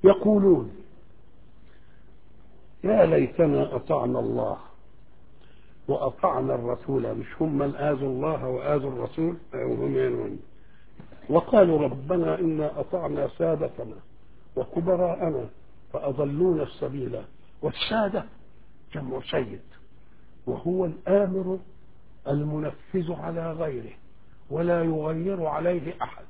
يقولون يا ليتنا أطعنا الله وأطعنا الرسول مش هم من آذوا الله وآذوا الرسول وهم ينون وقالوا ربنا إنا أطعنا سادتنا وكبراءنا فأضلونا السبيل والسادة جمع سيد وهو الآمر المنفذ على غيره ولا يغير عليه أحد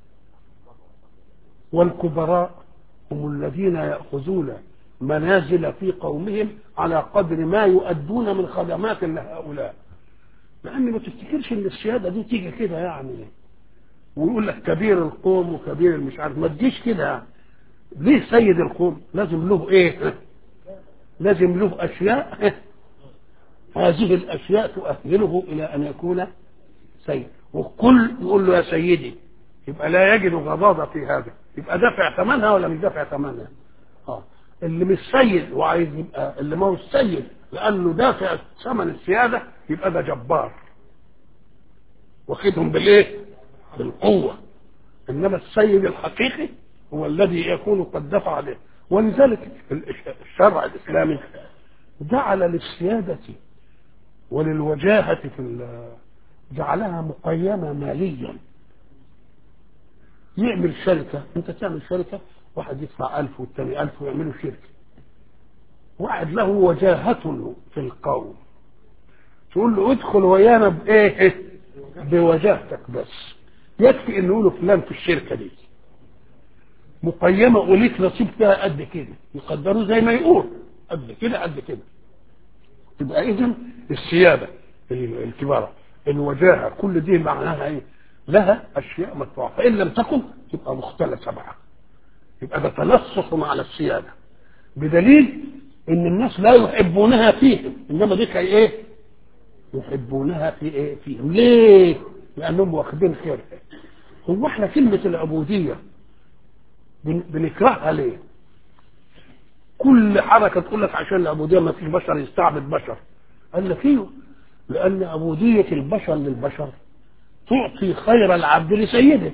والكبراء هم الذين يأخذون منازل في قومهم على قدر ما يؤدون من خدمات لهؤلاء لأن ما تفتكرش إن السيادة دي تيجي كده يعني ويقول لك كبير القوم وكبير المش عارف ما تجيش كده يعني. ليه سيد القوم لازم له ايه لازم له اشياء هذه الاشياء تؤهله الى ان يكون سيد والكل يقول له يا سيدي يبقى لا يجد غضاضة في هذا يبقى دافع ثمنها ولا مش دافع ثمنها اه اللي مش سيد وعايز يبقى اللي ما هو السيد لانه دافع ثمن السياده يبقى ده جبار واخدهم بالايه بالقوه انما السيد الحقيقي هو الذي يكون قد دفع عليه ولذلك الشرع الاسلامي جعل للسياده وللوجاهه في جعلها مقيمه ماليا يعمل شركه انت تعمل شركه واحد يدفع ألف والتاني ألف ويعملوا شركة واحد له وجاهة في القوم تقول له ادخل ويانا بإيه بوجاهتك بس يكفي انه له فلان في الشركة دي مقيمة وليك نصيب فيها قد كده يقدروه زي ما يقول قد كده قد كده تبقى اذا السيادة الكبارة الوجاهة كل دي معناها ايه لها اشياء مدفوعة فان لم تكن تبقى مختلفة معها يبقى ده تلصص على السيادة بدليل ان الناس لا يحبونها فيهم انما دي كي ايه يحبونها في ايه فيهم ليه لانهم واخدين خير هو احنا كلمة العبودية بن- بنكرهها ليه كل حركة تقول لك عشان العبودية ما فيش بشر يستعبد بشر قال لك ايوه لان عبودية البشر للبشر تعطي خير العبد لسيده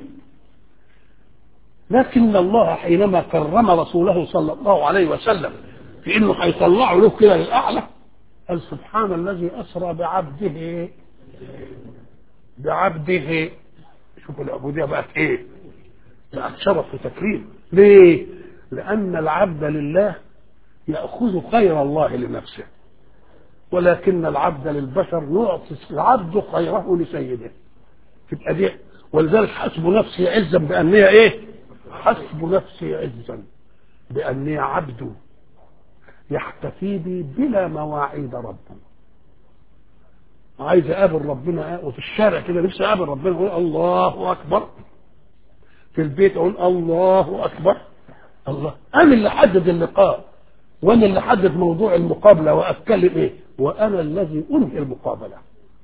لكن الله حينما كرم رسوله صلى الله عليه وسلم في انه هيطلعه له كده للاعلى قال سبحان الذي اسرى بعبده بعبده شوف العبوديه بقت ايه؟ بقت شرف وتكريم ليه؟ لان العبد لله ياخذ خير الله لنفسه ولكن العبد للبشر يعطي العبد خيره لسيده تبقى دي ولذلك حسب نفسي عزا باني ايه؟ حسب نفسي عزا باني عبد يحتفي بي بلا مواعيد ربه عايز اقابل ربنا وفي الشارع كده نفسي اقابل ربنا اقول الله اكبر في البيت اقول الله اكبر الله انا اللي حدد اللقاء وانا اللي حدد موضوع المقابله واتكلم ايه وانا الذي انهي المقابله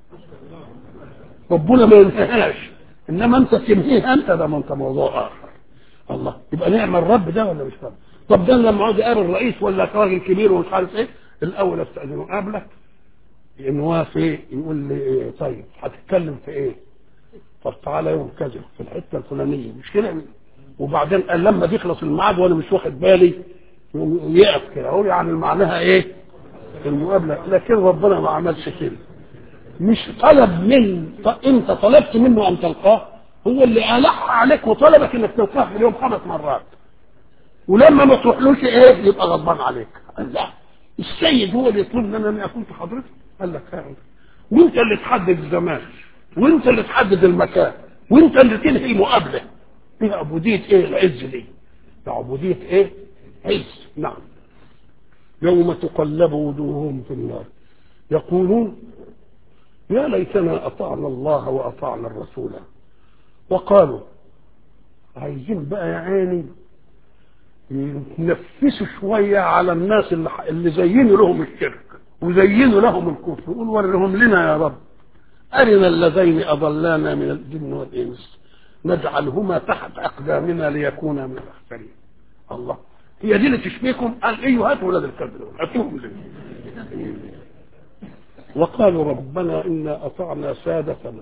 ربنا ما ينهيهاش انما انت تنهيها انت ده ما انت موضوع اخر الله يبقى نعمل الرب ده ولا مش رب طب ده لما عاوز اقابل الرئيس ولا راجل كبير ومش عارف ايه الاول استاذنه قابلك ان هو في إيه؟ يقول لي إيه طيب هتتكلم في ايه طب تعالى يوم كذا في الحته الفلانيه مش كده وبعدين قال لما بيخلص الميعاد وانا مش واخد بالي يقوم يقف كده هو يعني معناها ايه المقابله لكن ربنا ما عملش كده مش طلب من ط- انت طلبت منه ان تلقاه هو اللي ألح عليك وطلبك انك تلقاه في اليوم خمس مرات ولما ما تروحلوش ايه يبقى غضبان عليك قال لا السيد هو اللي يطلب مني ان اكون في حضرتك قال لك فعلا وانت اللي تحدد الزمان وانت اللي تحدد المكان وانت اللي تنهي المقابله دي عبوديه ايه العز دي ده عبوديه ايه عز نعم يوم تقلب وجوههم في النار يقولون يا ليتنا اطعنا الله واطعنا الرسول وقالوا عايزين بقى يا عيني ينفسوا شوية على الناس اللي, اللي زينوا لهم الشرك وزينوا لهم الكفر يقول ورهم لنا يا رب أرنا اللذين أضلانا من الجن والإنس نجعلهما تحت أقدامنا ليكونا من الأخسرين الله هي دي اللي تشبيكم قال ايوه هاتوا ولاد الكلب دول هاتوهم لي وقالوا ربنا إنا أطعنا سادتنا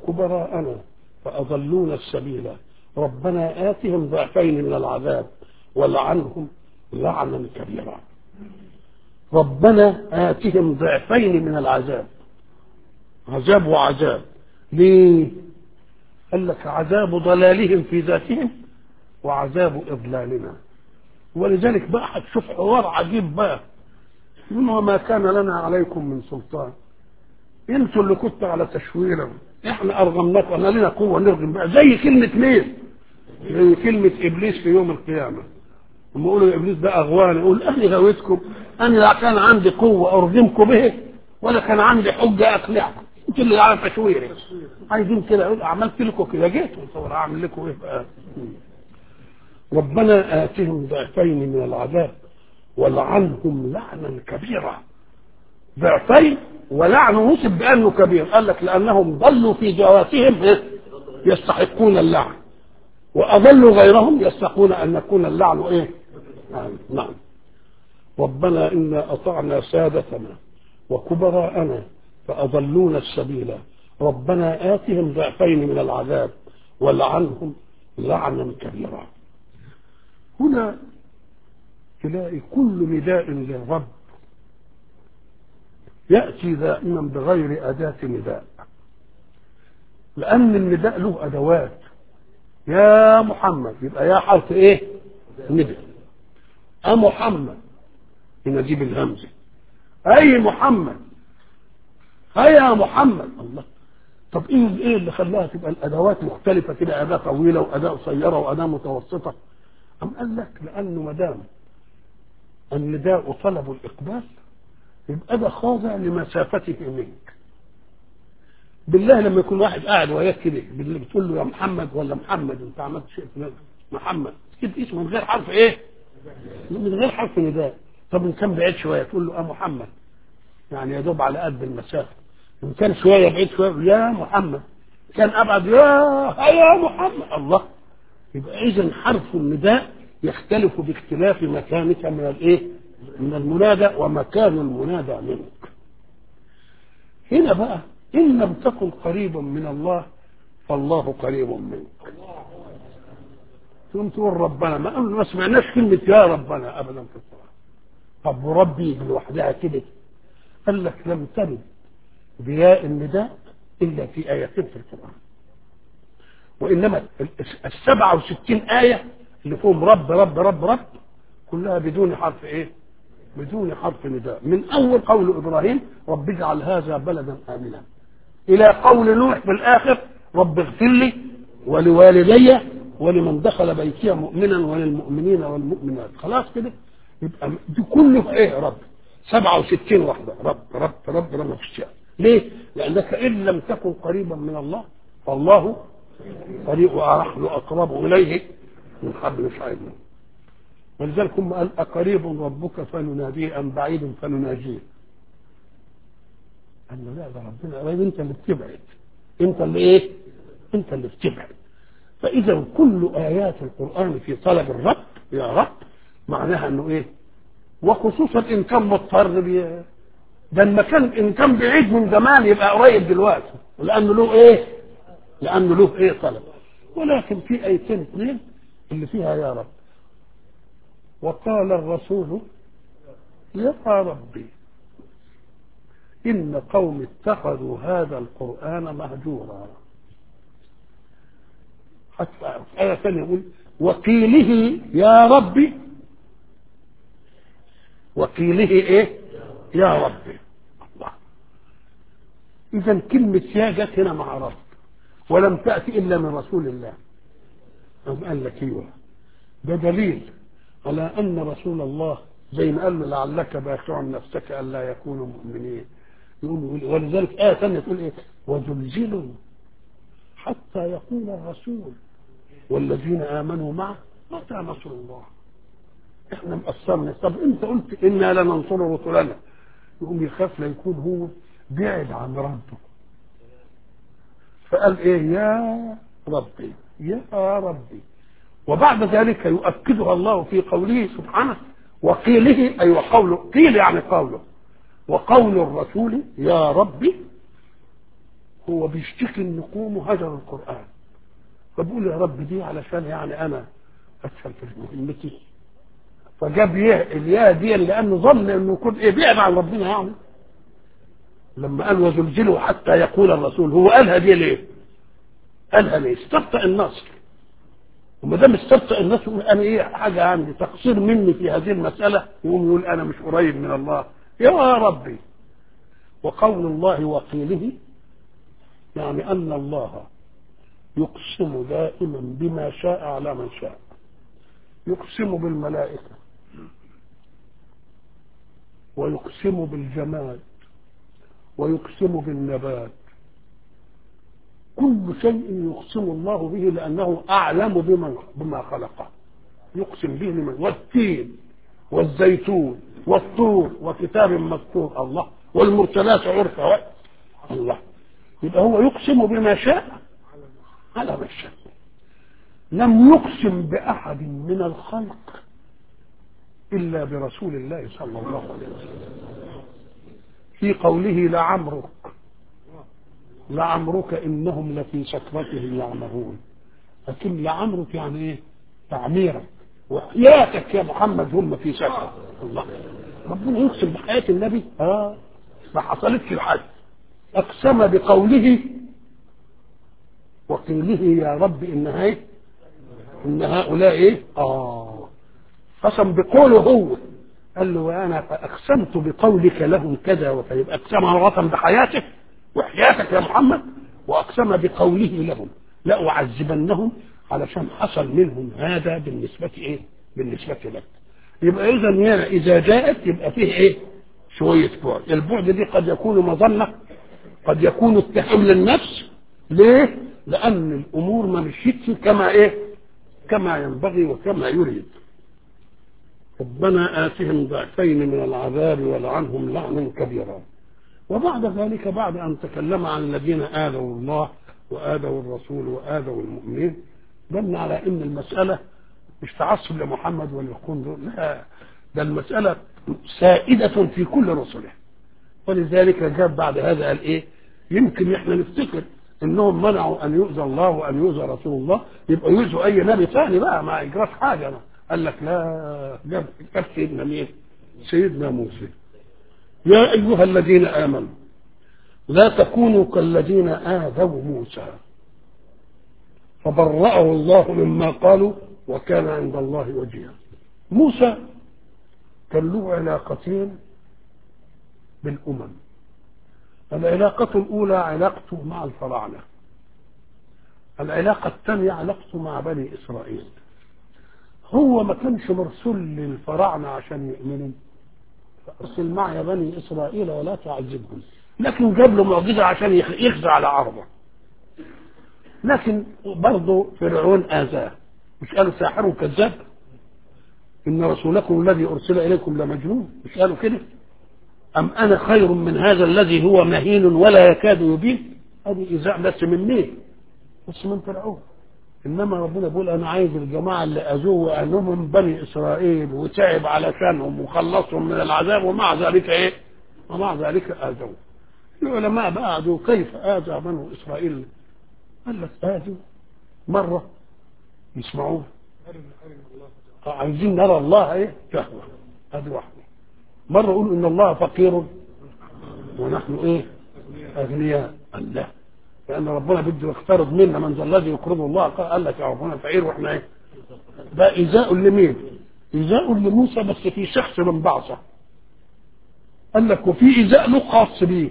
وكبراءنا فأضلونا السبيل ربنا آتهم ضعفين من العذاب ولعنهم لعنا كبيرا ربنا آتهم ضعفين من العذاب عذاب وعذاب ليه قال لك عذاب ضلالهم في ذاتهم وعذاب إضلالنا ولذلك بقى هتشوف حوار عجيب بقى يقول وما كان لنا عليكم من سلطان انتوا اللي كنتوا على تشويرا احنا ارغمناكم احنا لنا قوه نرغم بقى زي كلمه مين؟ زي كلمه ابليس في يوم القيامه لما يقولوا يا ابليس ده اغواني يقول انا غويتكم انا لا كان عندي قوه ارغمكم به ولا كان عندي حجه اقنعكم انتوا اللي على تشويري عايزين كده اقول عملت لكم كده جيت تصور اعمل لكم ايه بقى ربنا آتهم ضعفين من العذاب ولعنهم لعنا كبيرا ضعفين ولعن وصف بأنه كبير قال لك لأنهم ضلوا في جواتهم يستحقون اللعن وأضلوا غيرهم يستحقون أن يكون اللعن إيه نعم ربنا إنا أطعنا سادتنا وكبراءنا فأضلونا السبيل ربنا آتهم ضعفين من العذاب ولعنهم لعنا كبيرا هنا تلاقي كل نداء للرب يأتي دائما بغير أداة نداء لأن النداء له أدوات يا محمد يبقى يا حرف إيه؟ نداء أ محمد ينادي بالهمزة أي محمد هيا محمد الله طب ايه ايه اللي خلاها تبقى الادوات مختلفه كده اداه طويله واداه قصيره واداه متوسطه أم قال لك لأنه ما دام النداء طلب الإقبال يبقى ده خاضع لمسافته منك بالله لما يكون واحد قاعد وياك كده بالله بتقول له يا محمد ولا محمد انت عملت شيء فلان محمد كده اسمه من غير حرف ايه؟ من غير حرف نداء طب ان كان بعيد شويه تقول له اه محمد يعني يا دوب على قد المسافه ان كان شويه بعيد شويه يا محمد كان ابعد يا يا محمد الله يبقى اذا حرف النداء يختلف باختلاف مكانك من الايه من المنادى ومكان المنادى منك هنا بقى ان لم تكن قريبا من الله فالله قريب منك ثم تقول ربنا ما ما سمعناش كلمة يا ربنا أبدا في القرآن طب وربي لوحدها كده قال لك لم ترد بياء النداء إلا في آيتين في القرآن وإنما السبعة وستين آية اللي فيهم رب رب رب رب كلها بدون حرف إيه بدون حرف نداء من أول قول إبراهيم رب اجعل هذا بلدا آمنا إلى قول نوح في الآخر رب اغفر لي ولوالدي ولمن دخل بيتي مؤمنا وللمؤمنين والمؤمنات خلاص كده يبقى دي كله ايه رب 67 واحدة رب رب رب رب في الشيء ليه؟ لأنك إن لم تكن قريبا من الله فالله قريب ونحن أقرب إليه من حبل الشعير ولذلك هم قال أقريب ربك فنناديه أم بعيد فنناجيه قال له لا ده ربنا قريب أنت اللي بتبعد أنت اللي إيه؟ أنت اللي بتبعد فإذا كل آيات القرآن في طلب الرب يا رب معناها إنه إيه؟ وخصوصا إن كان مضطر بي ده المكان إن كان بعيد من زمان يبقى قريب دلوقتي لأنه له إيه؟ لأنه له إيه طلب ولكن في آيتين اثنين اللي فيها يا رب وقال الرسول يا ربي إن قوم اتخذوا هذا القرآن مهجورا حتى في آية ثانية يقول وقيله يا ربي وقيله إيه يا ربي الله إذا كلمة يا جت هنا مع رب ولم تأتي إلا من رسول الله أم قال لك ايوه ده دليل على أن رسول الله زي ما قال له لعلك باخع نفسك ألا يكونوا مؤمنين يقول ولذلك آية ثانية تقول إيه وزلزلوا حتى يقول الرسول والذين آمنوا معه متى نصر الله احنا مقصرنا طب انت قلت انا لننصر رسلنا يقوم يخاف لا يكون هو بعد عن ربه فقال ايه يا ربي يا ربي وبعد ذلك يؤكدها الله في قوله سبحانه وقيله اي وقوله قيل يعني قوله وقول الرسول يا ربي هو بيشتكي ان قوموا هجروا القران فبقول يا رب دي علشان يعني انا اسهل في مهمتي فجاب يه الياء دي لانه ظن انه يكون ايه بيعد عن ربنا يعني لما قال وزلزلوا حتى يقول الرسول هو قالها دي ليه؟ قالها ليه؟ استبطأ النصر وما دام استبطأ النصر انا ايه حاجه عندي تقصير مني في هذه المساله يقوم يقول انا مش قريب من الله يا ربي وقول الله وقيله يعني ان الله يقسم دائما بما شاء على من شاء يقسم بالملائكه ويقسم بالجماد ويقسم بالنبات كل شيء يقسم الله به لأنه أعلم بمن بما خلقه يقسم به لمن والتين والزيتون والطور وكتاب مسطور الله والمرسلات عرفا الله يبقى هو يقسم بما شاء على ما شاء لم يقسم بأحد من الخلق إلا برسول الله صلى الله عليه وسلم في قوله لعمرك لعمرك انهم لفي سكرتهم يعمهون لكن لعمرك يعني ايه تعميرك وحياتك يا محمد هم في سكرة الله ربنا يقسم بحياة النبي اه ما حصلتش الحد اقسم بقوله وقيله يا رب انها ايه ان هؤلاء ايه اه قسم بقوله هو قال له وانا اقسمت بقولك لهم كذا وكذا اقسم مرة بحياته وحياتك يا محمد واقسم بقوله لهم لاعذبنهم علشان حصل منهم هذا بالنسبة ايه بالنسبة لك يبقى اذا اذا جاءت يبقى فيه ايه شوية بعد البعد دي قد يكون مظنة قد يكون اتهام للنفس ليه لان الامور ما مشيتش كما ايه كما ينبغي وكما يريد ربنا آتهم ضعفين من العذاب ولعنهم لعنا كبيرا وبعد ذلك بعد أن تكلم عن الذين آذوا الله وآذوا الرسول وآذوا المؤمنين دلنا على أن المسألة مش تعصب لمحمد واليكون دول لا ده المسألة سائدة في كل رسله ولذلك جاب بعد هذا قال إيه يمكن إحنا نفتكر انهم منعوا ان يؤذى الله وان يؤذى رسول الله يبقى يؤذوا اي نبي ثاني بقى ما يجراش حاجه أنا. قال لك لا جاب جاب سيدنا مين؟ سيدنا موسى يا ايها الذين امنوا لا تكونوا كالذين اذوا موسى فبرأه الله مما قالوا وكان عند الله وجيها موسى كان له علاقتين بالامم العلاقة الأولى علاقته مع الفراعنة العلاقة الثانية علاقته مع بني إسرائيل هو ما كانش مرسول للفراعنة عشان يؤمنوا فأرسل معي بني إسرائيل ولا تعذبهم لكن جاب له معجزة عشان يخزى على عرضه لكن برضه فرعون آذاه مش قالوا ساحر كذاب إن رسولكم الذي أرسل إليكم لمجنون مش قالوا كده أم أنا خير من هذا الذي هو مهين ولا يكاد يبين هذه إذاء بس من مين بس من فرعون إنما ربنا بيقول أنا عايز الجماعة اللي أذوه وأنهم من بني إسرائيل وتعب علشانهم وخلصهم من العذاب ومع ذلك إيه ومع ذلك آذوه العلماء بقى قعدوا كيف آذى بنو إسرائيل قال لك آذوا مرة يسمعوه عايزين نرى الله إيه جهوة هذه واحدة مرة يقولوا إن الله فقير ونحن إيه أغنياء الله لأن ربنا بده يقترض منا من ذا الذي يقرض الله قال لك يا ربنا فقير وإحنا إيه ده إيذاء لمين؟ إيذاء لموسى بس في شخص من بعثه قال لك وفي إيذاء له خاص بيه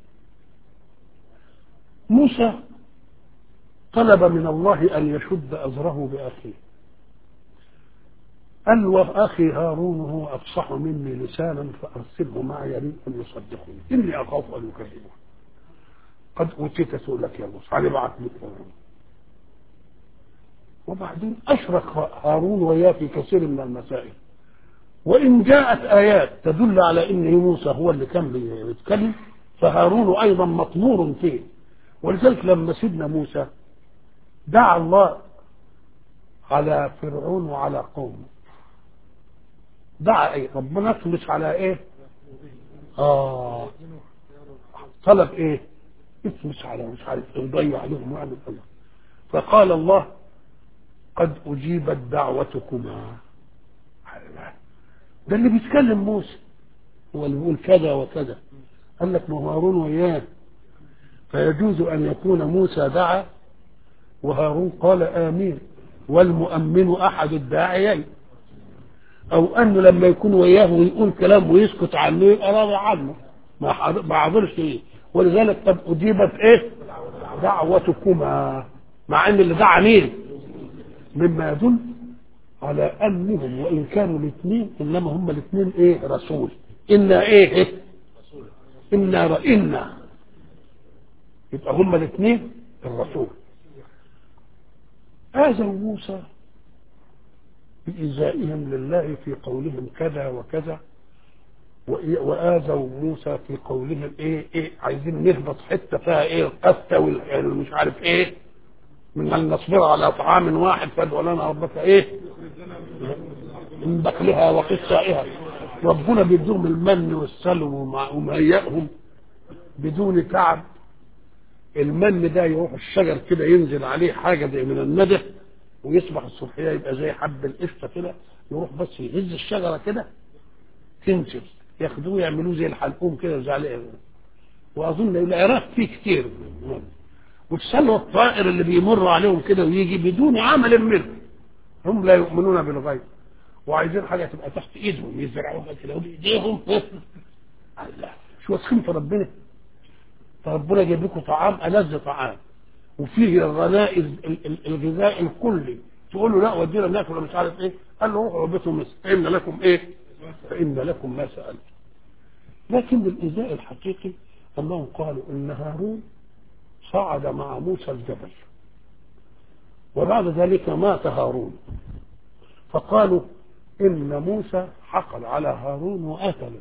موسى طلب من الله أن يشد أزره بأخيه قال واخي هارون هو افصح مني لسانا فارسله معي يريد ان يصدقني اني اخاف ان يكذبون قد اوتيت سؤلك يا موسى علي بعت لك وبعدين اشرك هارون وياه في كثير من المسائل وان جاءت ايات تدل على ان موسى هو اللي كان بيتكلم فهارون ايضا مطمور فيه ولذلك لما سيدنا موسى دعا الله على فرعون وعلى قومه دعا ايه ربنا يطلش على ايه اه طلب ايه يطلش على مش عارف يضيع عليهم ويعمل الله فقال الله قد اجيبت دعوتكما ده اللي بيتكلم موسى هو اللي بيقول كذا وكذا قال لك ما هو هارون وياه فيجوز ان يكون موسى دعا وهارون قال امين والمؤمن احد الداعيين او انه لما يكون وياه ويقول كلام ويسكت عنه يبقى راضي عنه ما حض- ما حضرش ايه ولذلك قد اجيبت ايه دعوتكما مع ان اللي دعا مين مما يدل على انهم وان كانوا الاثنين انما هم الاثنين ايه رسول انا ايه, إيه؟ انا رأينا يبقى هم الاثنين الرسول آذوا موسى بإيذائهم لله في قولهم كذا وكذا وإي- وآذوا موسى في قولهم إيه إيه عايزين نهبط حتة فيها إيه القسة والمش عارف إيه من أن نصبر على طعام واحد فادع لنا ربك إيه من بقلها وقصائها ربنا بيديهم المن والسلو ومع- ومهيئهم بدون تعب المن ده يروح الشجر كده ينزل عليه حاجة زي من الندى ويصبح الصبحية يبقى زي حب القشطة كده يروح بس يهز الشجرة كده تنزل ياخدوه يعملوه زي الحلقوم كده زي عليه واظن العراق فيه كتير والسلوى الطائر اللي بيمر عليهم كده ويجي بدون عمل منه هم لا يؤمنون بالغيب وعايزين حاجه تبقى تحت ايدهم يزرعوها كده بايديهم الله شو واثقين في ربنا فربنا جايب لكم طعام ألذ طعام وفيه الغنائز ال- ال- الغذاء الكلي تقول له لا ودينا ناكل ولا مش عارف ايه قال له روحوا بيتهم فإن لكم ايه فإن لكم ما سألتم لكن الإيذاء الحقيقي أنهم قالوا إن هارون صعد مع موسى الجبل وبعد ذلك مات هارون فقالوا إن موسى حقد على هارون وقتله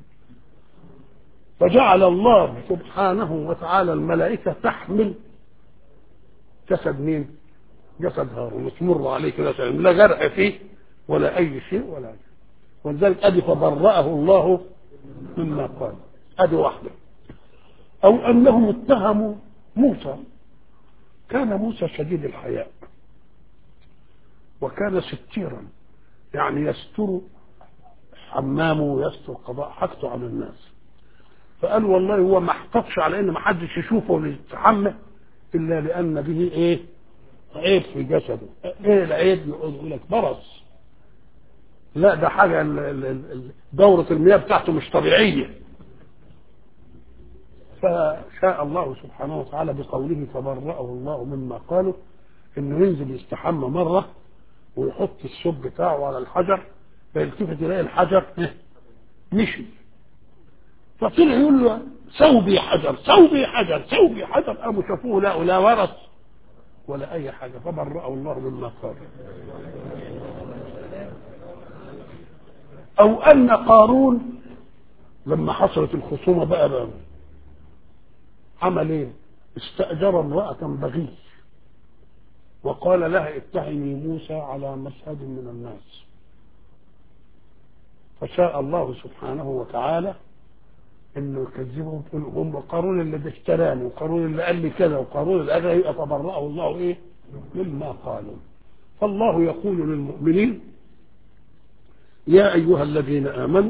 فجعل الله سبحانه وتعالى الملائكة تحمل جسد مين؟ جسد هارون وتمر عليه كده سلام لا جرح فيه ولا أي شيء ولا شيء ولذلك أدي فبرأه الله مما قال أدي واحدة أو أنهم اتهموا موسى كان موسى شديد الحياء وكان ستيرا يعني يستر حمامه ويستر قضاء حاجته عن الناس فقال والله هو ما احتطش على ان ما حدش يشوفه ولا يتحمل الا لان به ايه عيب في جسده ايه العيب يقول لك برص لا ده حاجه ال- ال- ال- دوره المياه بتاعته مش طبيعيه فشاء الله سبحانه وتعالى بقوله فبرأه الله مما قالوا انه ينزل يستحمى مره ويحط الصب بتاعه على الحجر فيلتفت يلاقي الحجر إيه؟ مشي فطلع يقول له سوبي حجر سوبي حجر سوبي حجر قاموا شافوه لا لا ورث ولا اي حاجه فبرأه الله مما قال او ان قارون لما حصلت الخصومه بقى, بقى عمل ايه استأجر امرأة بغي وقال لها اتهمي موسى على مشهد من الناس فشاء الله سبحانه وتعالى انه يكذبهم تقول هم قارون اللي ده اشتراني وقارون اللي قال لي كذا وقارون اللي قال لي يبقى فبرأه الله ايه مما قالوا فالله يقول للمؤمنين يا ايها الذين امنوا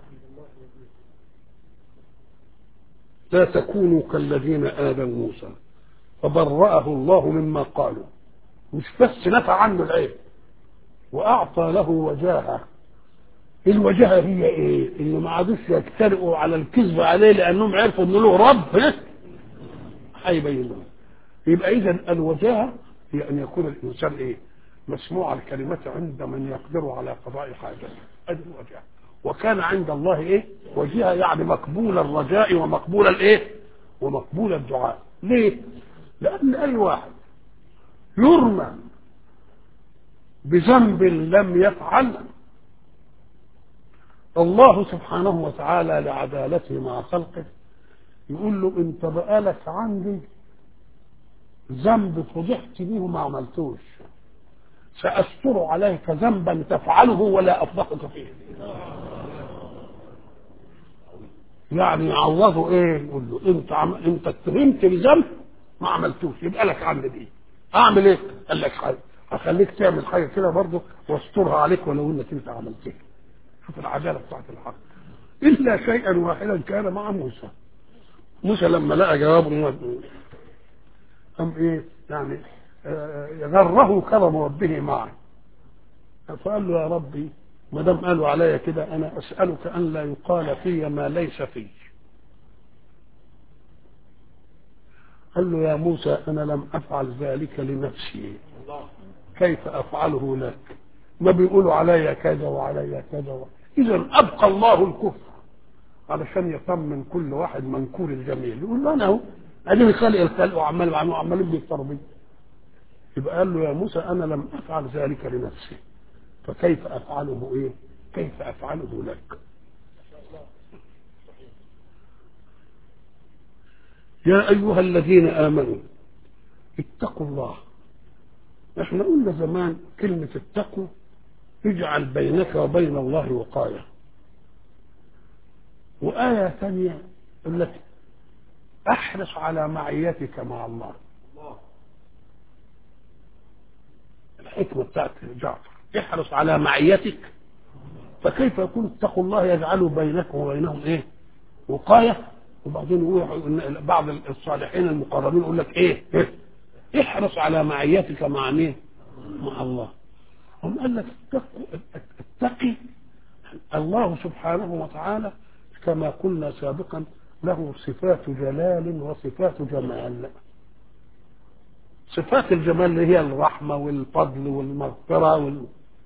لا تكونوا كالذين آذوا موسى فبرأه الله مما قالوا مش بس نفى عنه العيب وأعطى له وجاهة الوجاهة هي إيه؟ إنه ما عادوش يجترئوا على الكذب عليه لأنهم عرفوا إنه له رب ها؟ هيبين لهم يبقى إذا الوجاهة هي أن يكون الإنسان إيه؟ مسموع الكلمة عند من يقدر على قضاء حاجته هذه الوجاهة وكان عند الله ايه وجهه يعني مقبول الرجاء ومقبول الايه ومقبول الدعاء ليه لان اي واحد يرمى بذنب لم يفعل الله سبحانه وتعالى لعدالته مع خلقه يقول له انت بقالك عندي ذنب فضحت بيه وما عملتوش سأستر عليك ذنبا تفعله ولا أفضحك فيه يعني يعوضه ايه يقول له انت عم... انت اتهمت بذنب ما عملتوش يبقى لك عند دي اعمل ايه قال لك حاجه هخليك تعمل حاجه كده برضه واسترها عليك ولو انك انت عملتها شوف العداله بتاعت الحق الا شيئا واحدا كان مع موسى موسى لما لقى جوابه قام ايه يعني غره كرم ربه معه فقال له يا ربي ما دام قالوا عليا كده انا اسالك ان لا يقال في ما ليس في قال له يا موسى انا لم افعل ذلك لنفسي كيف افعله لك ما بيقولوا عليا كذا وعليا كذا اذا ابقى الله الكفر علشان يطمن كل واحد منكور الجميل يقول له انا اهو اديني خالق الخلق وعمال عمالين بيضطربين يبقى قال له يا موسى انا لم افعل ذلك لنفسي فكيف افعله ايه كيف افعله لك يا ايها الذين امنوا اتقوا الله احنا قلنا زمان كلمة التقوى اجعل بينك وبين الله وقاية وآية ثانية يقول لك احرص على معيتك مع الله الحكمة بتاعت جعفر احرص على معيتك فكيف يكون اتقوا الله يجعل بينك وبينهم ايه وقاية وبعدين يقول بعض الصالحين المقربين يقول لك ايه, إيه؟ احرص على معيتك مع مين مع الله هم قال لك اتقي الله سبحانه وتعالى كما قلنا سابقا له صفات جلال وصفات جمال صفات الجمال اللي هي الرحمة والفضل والمغفرة وال...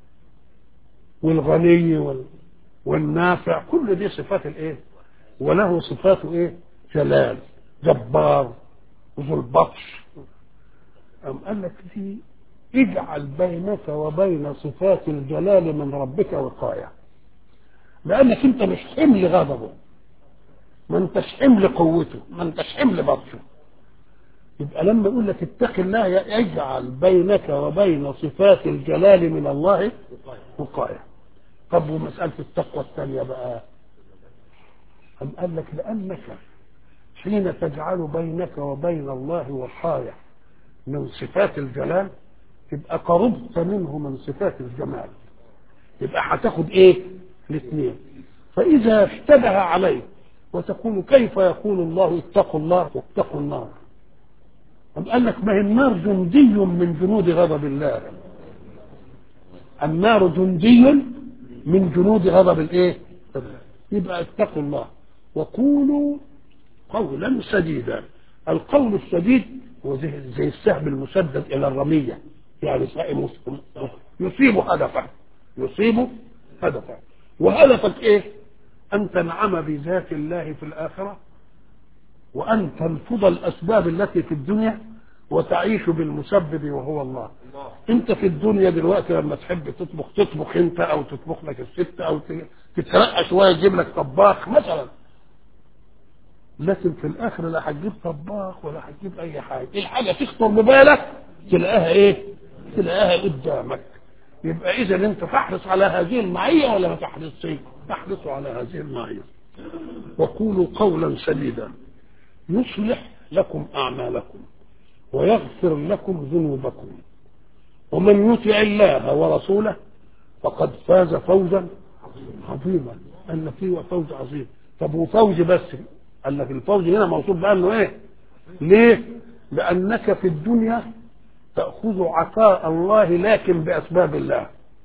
والغني وال... والنافع كل دي صفات الايه وله صفات ايه جلال جبار وذو البطش أم قال لك دي اجعل بينك وبين صفات الجلال من ربك وقاية لأنك أنت مش حمل غضبه ما أنتش حمل قوته ما أنتش حمل بطشه يبقى لما يقول لك اتق الله يجعل بينك وبين صفات الجلال من الله وقاية طب ومسألة التقوى الثانية بقى أم قال لك لأنك حين تجعل بينك وبين الله وقاية من صفات الجلال يبقى قربت منه من صفات الجمال يبقى هتاخد ايه الاثنين فاذا اشتبه عليك وتقول كيف يقول الله اتقوا الله واتقوا النار طب قال لك ما هي النار جندي من جنود غضب الله النار جندي من جنود غضب الايه يبقى اتقوا الله وقولوا قولا سديدا القول السديد هو زي, زي السهم المسدد الى الرميه يعني يصيب هدفه يصيب هدفه وهدفك ايه ان تنعم بذات الله في الاخره وان تنفض الاسباب التي في الدنيا وتعيش بالمسبب وهو الله انت في الدنيا دلوقتي لما تحب تطبخ تطبخ انت او تطبخ لك الست او تترقى شويه تجيب لك طباخ مثلا لكن في الاخر لا هتجيب طباخ ولا هتجيب اي حاجه الحاجه تخطر ببالك تلاقيها ايه تلاقيها قدامك يبقى اذا انت تحرص على هذه المعيه ولا ما تحرصش تحرص على هذه المعيه وقولوا قولا سديدا يصلح لكم اعمالكم ويغفر لكم ذنوبكم ومن يطع الله ورسوله فقد فاز فوزا عظيما ان فيه فوز عظيم طب وفوز بس قال لك الفوز هنا موصوف بانه ايه ليه لانك في الدنيا تاخذ عطاء الله لكن باسباب الله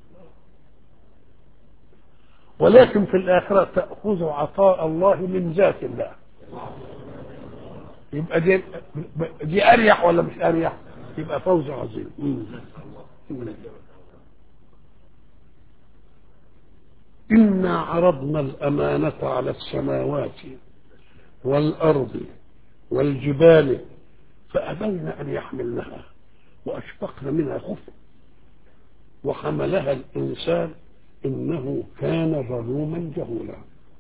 ولكن في الاخره تاخذ عطاء الله من ذات الله يبقى دي دي اريح ولا مش اريح يبقى فوز عظيم إنا عرضنا الأمانة على السماوات والأرض والجبال فأبين أن يحملنها وأشفقن منها خفا وحملها الإنسان إنه كان ظلوما جهولا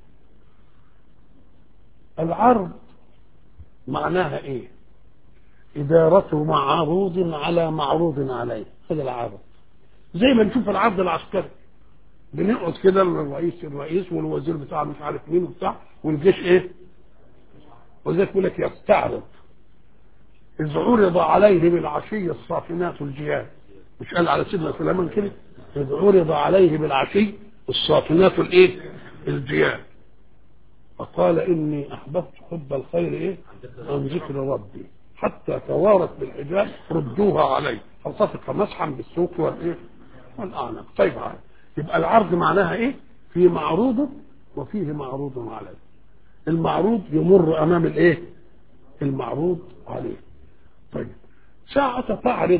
العرض معناها إيه إدارة معروض على معروض عليه هذا العرض زي ما نشوف العرض العسكري بنقعد كده الرئيس الرئيس والوزير بتاع مش عارف مين وبتاع والجيش ايه ولذلك يقول لك يستعرض إذ عرض عليه بالعشي الصافنات الجياد مش قال على سيدنا سليمان كده إذ عرض عليه بالعشي الصافنات الايه الجياد فقال اني احببت حب الخير ايه عن ذكر ربي حتى توارت بالحجاب ردوها علي فالتصق مسحا بالسوق والايه والاعناق طيب عارف. يبقى العرض معناها ايه في معروض وفيه معروض عليه المعروض يمر امام الايه المعروض عليه طيب ساعة تعرض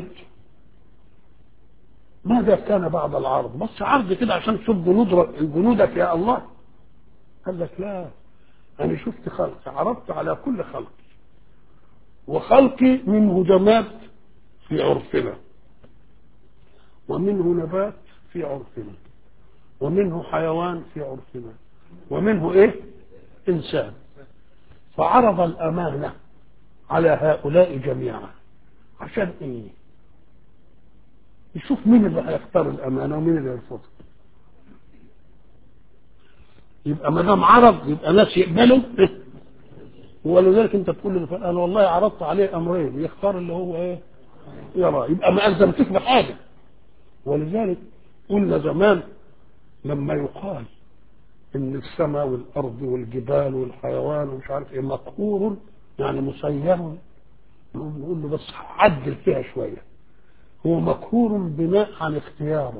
ماذا كان بعد العرض بس عرض كده عشان تشوف جنود جنودك يا الله قال لك لا انا شفت خلق عرضت على كل خلق وخلقي منه جماد في عرفنا ومنه نبات في عرفنا ومنه حيوان في عرفنا ومنه ايه انسان فعرض الامانه على هؤلاء جميعا عشان ايه يشوف مين اللي هيختار الامانه ومين اللي يرفضها يبقى ما دام عرض يبقى ناس يقبلوا ولذلك انت تقول لي انا والله عرضت عليه امرين يختار اللي هو ايه يرى يبقى ما الزمتك بحاجه ولذلك قلنا زمان لما يقال ان السماء والارض والجبال والحيوان ومش عارف ايه مقهور يعني مسير نقول له بس عدل فيها شويه هو مقهور بناء عن اختياره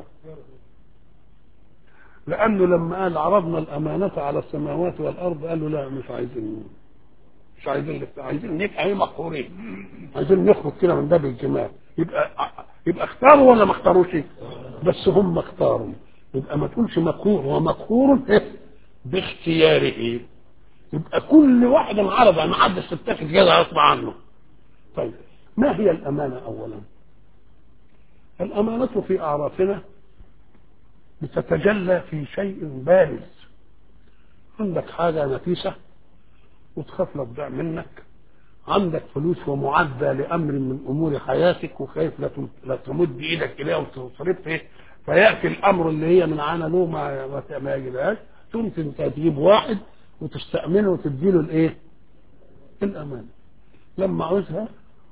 لانه لما قال عرضنا الامانه على السماوات والارض قالوا لا مش عايزين مش عايزين عايزين نبقى ايه مقهورين عايزين نخرج كده من باب الجمال يبقى يبقى اختاروا ولا ما اختاروش بس هم اختاروا يبقى ما تقولش مقهور هو مقهور باختياره يبقى كل واحد انعرض ما حدش تتاخد كده يطلع عنه طيب ما هي الامانه اولا الامانه في اعرافنا بتتجلى في شيء بارز عندك حاجه نفيسه وتخاف لو تضيع منك عندك فلوس ومعدة لأمر من أمور حياتك وخايف لا لا تمد إيدك إليها وتصرفها فيأتي الأمر اللي هي من عنا له ما ما يجيبهاش تقوم أنت تجيب واحد وتستأمنه وتديله الإيه؟ الأمانة لما عاوزها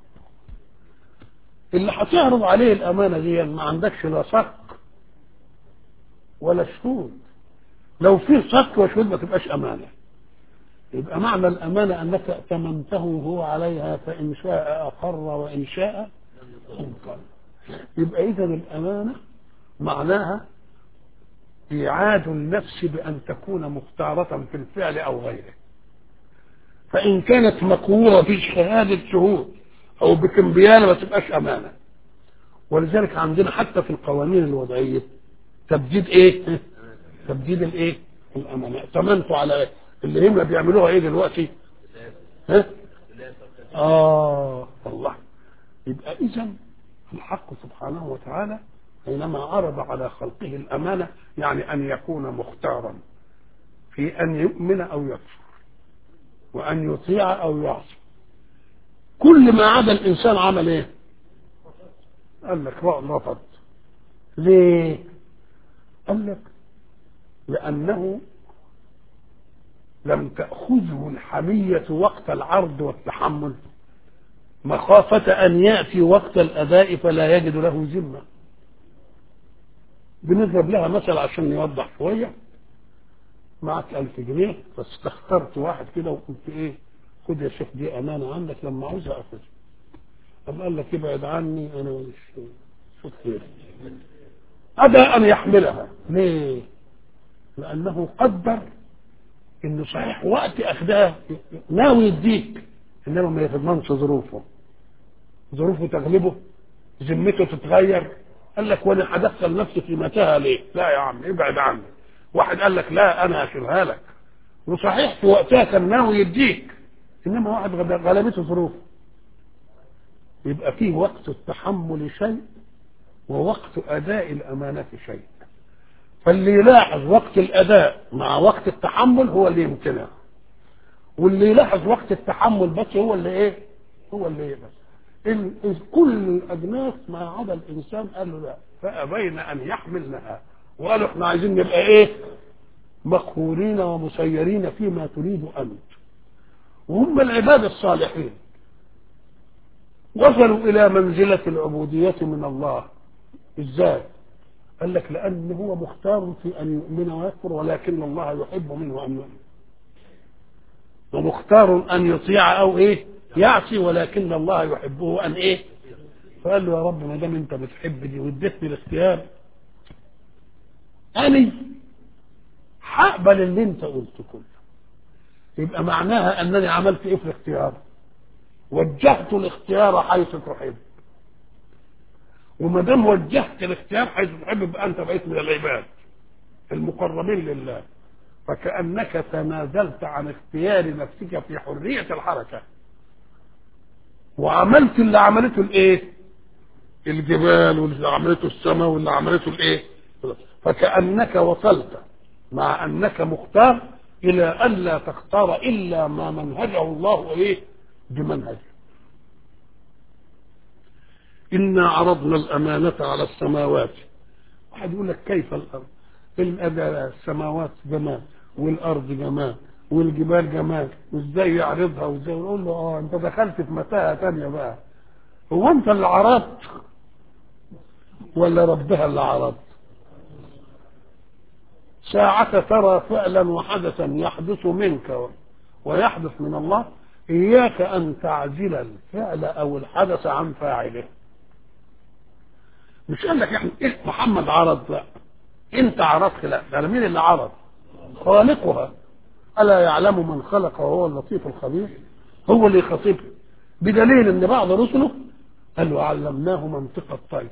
اللي هتعرض عليه الأمانة دي ما عندكش لا صك ولا شهود لو في صك وشهود ما تبقاش أمانة يبقى معنى الأمانة أنك ائتمنته هو عليها فإن شاء أقر وإن شاء أنكر يبقى إذا الأمانة معناها إيعاد النفس بأن تكون مختارة في الفعل أو غيره فإن كانت مقهورة في شهادة شهود أو بكمبيالة ما تبقاش أمانة ولذلك عندنا حتى في القوانين الوضعية تبديد إيه؟ تبديد الإيه؟ الأمانة ائتمنتوا على إيه؟ اللي هم بيعملوها ايه دلوقتي ها اه الله يبقى اذا الحق سبحانه وتعالى حينما عرض على خلقه الامانه يعني ان يكون مختارا في ان يؤمن او يكفر وان يطيع او يعصي كل ما عدا الانسان عمل ايه قال لك رفض ليه قال لك لانه لم تأخذه الحمية وقت العرض والتحمل مخافة أن يأتي وقت الأداء فلا يجد له ذمة بنضرب لها مثل عشان نوضح شوية معك ألف جنيه بس اخترت واحد كده وقلت إيه خد يا شيخ دي أمانة عندك لما عاوزها أخذها أم قال لك ابعد عني أنا مش شوف خير أبى أن يحملها ليه؟ لأنه قدر انه صحيح وقت اخدها ناوي يديك انما ما يضمنش ظروفه ظروفه تغلبه ذمته تتغير قال لك وانا هدخل نفسي في متاهه ليه؟ لا يا عم ابعد عني واحد قال لك لا انا هشيلها لك وصحيح في وقتها كان ناوي يديك انما واحد غلبته ظروفه يبقى فيه وقت التحمل شيء ووقت اداء الامانه شيء فاللي يلاحظ وقت الاداء مع وقت التحمل هو اللي يمتنع واللي يلاحظ وقت التحمل بس هو اللي ايه هو اللي ايه بس إن إن كل الاجناس ما عدا الانسان قال له لا فابين ان يحملنها وقالوا احنا عايزين نبقى ايه مقهورين ومسيرين فيما تريد انت وهم العباد الصالحين وصلوا الى منزله العبوديه من الله ازاي قال لك لأن هو مختار في أن يؤمن ويكفر ولكن الله يحب منه أن يؤمن ومختار أن يطيع أو إيه يعصي ولكن الله يحبه أن إيه فقال له يا رب ما دام أنت بتحب دي واديتني الاختيار أنا هقبل اللي أنت قلته كله يبقى معناها أنني عملت إيه في الاختيار وجهت الاختيار حيث تحب وما دام وجهت الاختيار حيث تحب يبقى انت بقيت من العباد المقربين لله فكانك تنازلت عن اختيار نفسك في حريه الحركه وعملت اللي عملته الايه الجبال واللي عملته السماء واللي عملته الايه فكانك وصلت مع انك مختار الى الا تختار الا ما منهجه الله ايه بمنهجه إنا عرضنا الأمانة على السماوات واحد يقول لك كيف الأرض السماوات جمال والأرض جمال والجبال جمال وازاي يعرضها وازاي يقول له اه انت دخلت في متاهه تانية بقى هو انت اللي عرضت ولا ربها اللي عرض ساعة ترى فعلا وحدثا يحدث منك ويحدث من الله إياك أن تعزل الفعل أو الحدث عن فاعله مش قال لك يعني إيه محمد عرض لا انت عرضت لا ده مين اللي عرض خالقها الا يعلم من خلق وهو اللطيف الخبير هو اللي يخاطبه بدليل ان بعض رسله قال له علمناه منطق الطير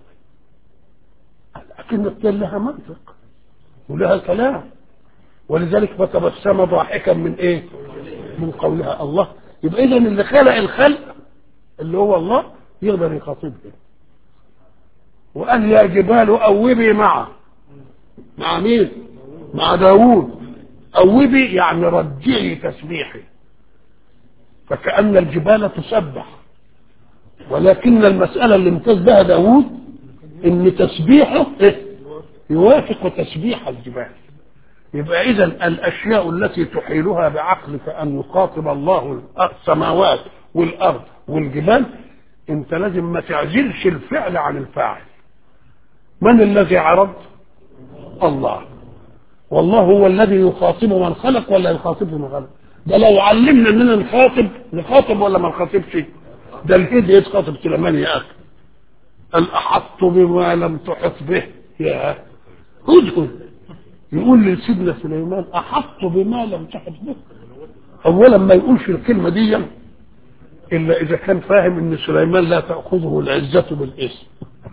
لكن الطير لها منطق ولها كلام ولذلك فتبسم ضاحكا من ايه من قولها الله يبقى اذا اللي خلق الخلق اللي هو الله يقدر يخاطبه وقال يا جبال أوبي معه مع مين مع داوود أوبي يعني رجعي تسبيحي فكأن الجبال تسبح ولكن المسألة اللي امتاز بها داوود ان تسبيحه يوافق تسبيح الجبال يبقى اذا الاشياء التي تحيلها بعقلك ان يخاطب الله السماوات والارض والجبال انت لازم ما تعزلش الفعل عن الفاعل من الذي عرض الله والله هو الذي يخاطب من خلق ولا يخاطب من خلق ده لو علمنا اننا نخاطب نخاطب ولا ما نخاطبش ده الهدي يتخاطب سليمان يا اخي قال احطت بما لم تحط به يا هدهد يقول لسيدنا سليمان احطت بما لم تحط به اولا ما يقولش الكلمه دي الا اذا كان فاهم ان سليمان لا تاخذه العزه بالاسم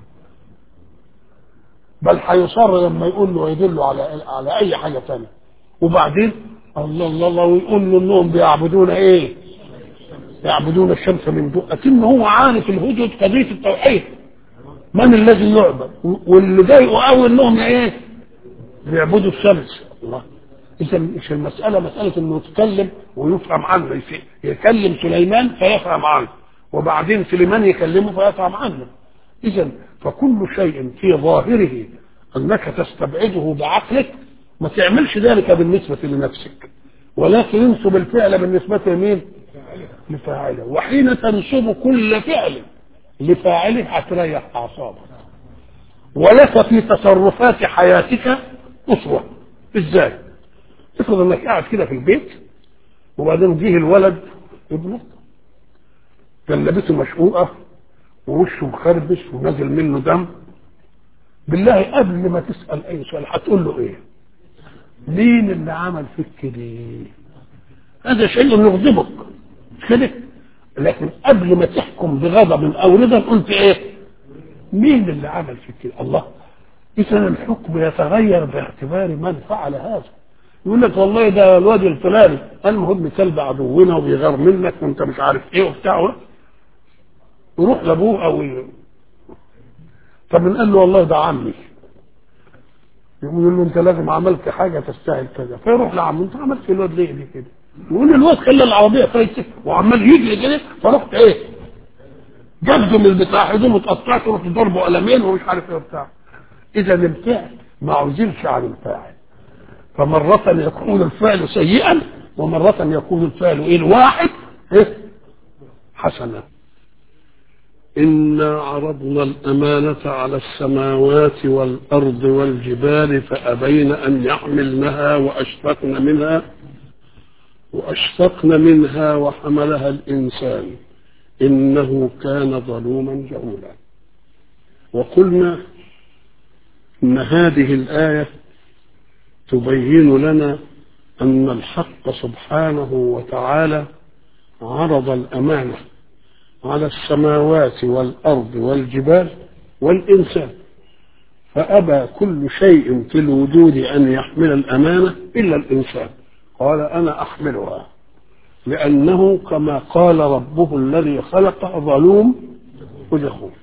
بل هيصر لما يقول له يدل على على اي حاجه ثانيه وبعدين الله الله الله ويقول له انهم بيعبدون ايه؟ يعبدون الشمس من دون لكن هو عارف الهدهد قضيه التوحيد من الذي يعبد واللي ضايقه قوي انهم ايه؟ بيعبدوا الشمس الله اذا مش المساله مساله انه يتكلم ويفهم عنه يكلم سليمان فيفهم عنه وبعدين سليمان يكلمه فيفهم عنه اذا فكل شيء في ظاهره انك تستبعده بعقلك ما تعملش ذلك بالنسبه لنفسك ولكن انسب الفعل بالنسبه لمين؟ لفاعله وحين تنسب كل فعل لفاعله هتريح اعصابك ولك في تصرفات حياتك اسوه ازاي؟ افرض انك قاعد كده في البيت وبعدين جه الولد ابنك جلبته مشقوقه ووشه مخربش ونازل منه دم بالله قبل ما تسال اي سؤال هتقول له ايه؟ مين اللي عمل فيك كده؟ هذا شيء يغضبك مش كده؟ لكن قبل ما تحكم بغضب او رضا قلت ايه؟ مين اللي عمل فيك كده؟ الله اذا الحكم يتغير باعتبار من فعل هذا يقول لك والله ده الواد الفلاني المهم كلب عدونا وبيغار منك وانت مش عارف ايه وبتاع يروح لابوه او طب قال له والله ده عمي يقول له انت لازم عملت حاجه تستاهل كذا فيروح لعمه انت عملت في الواد ليه ليه كده يقول الواد خلى العربيه فايته وعمال يجري كده فرحت ايه جبده من البتاع هدومه اتقطعت ورحت ضربه قلمين ومش عارف ايه وبتاع اذا الفعل ما عزلش عن الفاعل فمرة يكون الفعل سيئا ومرة يكون الفعل ايه الواحد ايه حسنا إنا عرضنا الأمانة على السماوات والأرض والجبال فأبين أن يحملنها وأشفقن منها وأشفقن منها وحملها الإنسان إنه كان ظلوما جهولا وقلنا إن هذه الآية تبين لنا أن الحق سبحانه وتعالى عرض الأمانة على السماوات والأرض والجبال والإنسان فأبى كل شيء في الوجود أن يحمل الأمانة إلا الإنسان قال أنا أحملها لأنه كما قال ربه الذي خلق ظلوم وجهول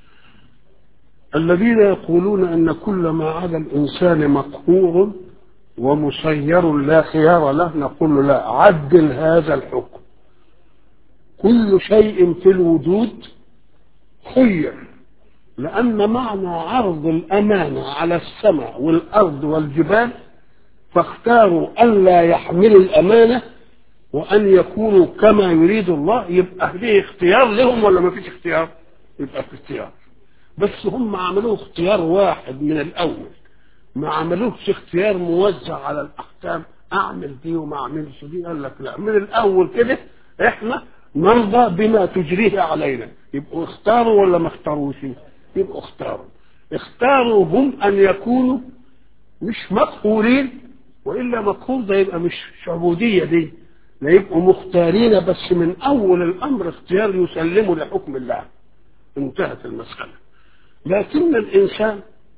الذين يقولون أن كل ما عدا الإنسان مقهور ومسير لا خيار له نقول له لا عدل هذا الحكم كل شيء في الوجود خير لأن معنى عرض الأمانة على السماء والأرض والجبال فاختاروا ألا يحملوا الأمانة وأن يكونوا كما يريد الله يبقى فيه اختيار لهم ولا ما فيش اختيار؟ يبقى في اختيار بس هم عملوه اختيار واحد من الأول ما عملوش اختيار موزع على الأحكام أعمل دي وما أعملش دي قال لك لا من الأول كده إحنا نرضى بما تجريه علينا يبقوا اختاروا ولا ما اختاروش يبقوا اختاروا اختاروا هم أن يكونوا مش مقهورين وإلا مقهور ده يبقى مش عبودية دي لا يبقوا مختارين بس من أول الأمر اختيار يسلموا لحكم الله انتهت المسألة لكن الإنسان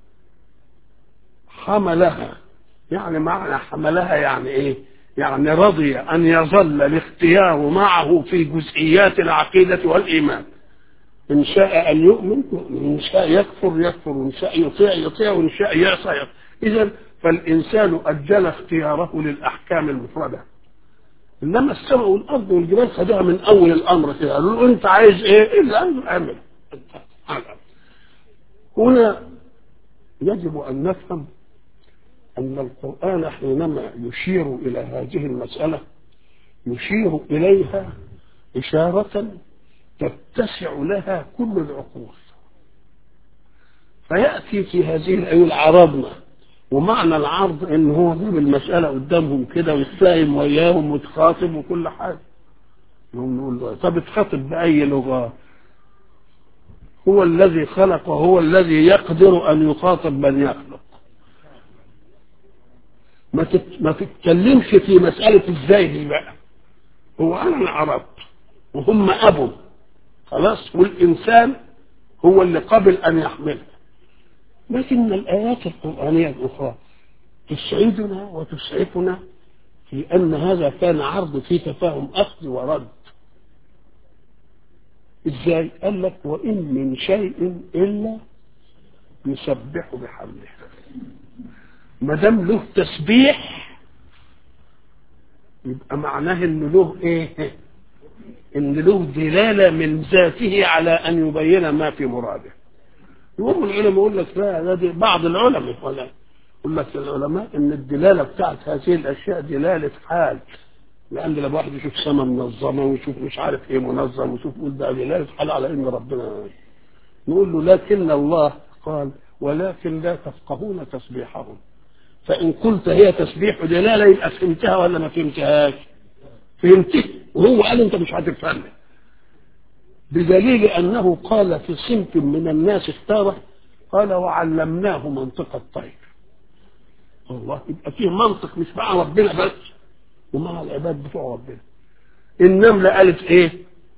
حملها يعني معنى حملها يعني إيه يعني رضي أن يظل الاختيار معه في جزئيات العقيدة والإيمان إن شاء أن يؤمن يؤمن إن شاء يكفر يكفر وإن شاء يطيع يطيع وإن شاء يعصى يعصى إذا فالإنسان أجل اختياره للأحكام المفردة إنما السماء والأرض والجبال خدوها من أول الأمر كده قالوا له أنت عايز إيه؟ إلا اعمل هنا يجب أن نفهم أن القرآن حينما يشير إلى هذه المسألة يشير إليها إشارة تتسع لها كل العقول فيأتي في هذه الآية عرضنا ومعنى العرض ان هو يجيب المسألة قدامهم كده ويتفاهم وياهم وتخاطب وكل حاجة نقوم نقول له طب تخاطب بأي لغة هو الذي خلق وهو الذي يقدر أن يخاطب من يخلق ما تت... ما تتكلمش في مسألة ازاي دي بقى هو أنا العرب وهم أبو خلاص والإنسان هو اللي قبل أن يحملها لكن الآيات القرآنية الأخرى تسعدنا وتسعفنا في أن هذا كان عرض في تفاهم أخذ ورد إزاي؟ قال لك وإن من شيء إلا يسبح بحمده ما دام له تسبيح يبقى معناه إن له إيه؟ إن له دلالة من ذاته على أن يبين ما في مراده يقوم العلماء يقول لك لا ده بعض العلماء ولا يقول لك العلماء ان الدلاله بتاعت هذه الاشياء دلاله حال لان لما واحد يشوف سماء منظمه ويشوف مش عارف ايه منظم ويشوف يقول ده دلاله حال على ان ربنا نقول له لكن الله قال ولكن لا تفقهون تسبيحهم فان قلت هي تسبيح دلاله يبقى فهمتها ولا ما فهمتهاش فهمتها وهو قال انت مش هتفهمها بدليل أنه قال في صنف من الناس اختاره قال وعلمناه منطق الطير الله يبقى فيه منطق مش مع ربنا بس ومع العباد بتوع ربنا النملة قالت ايه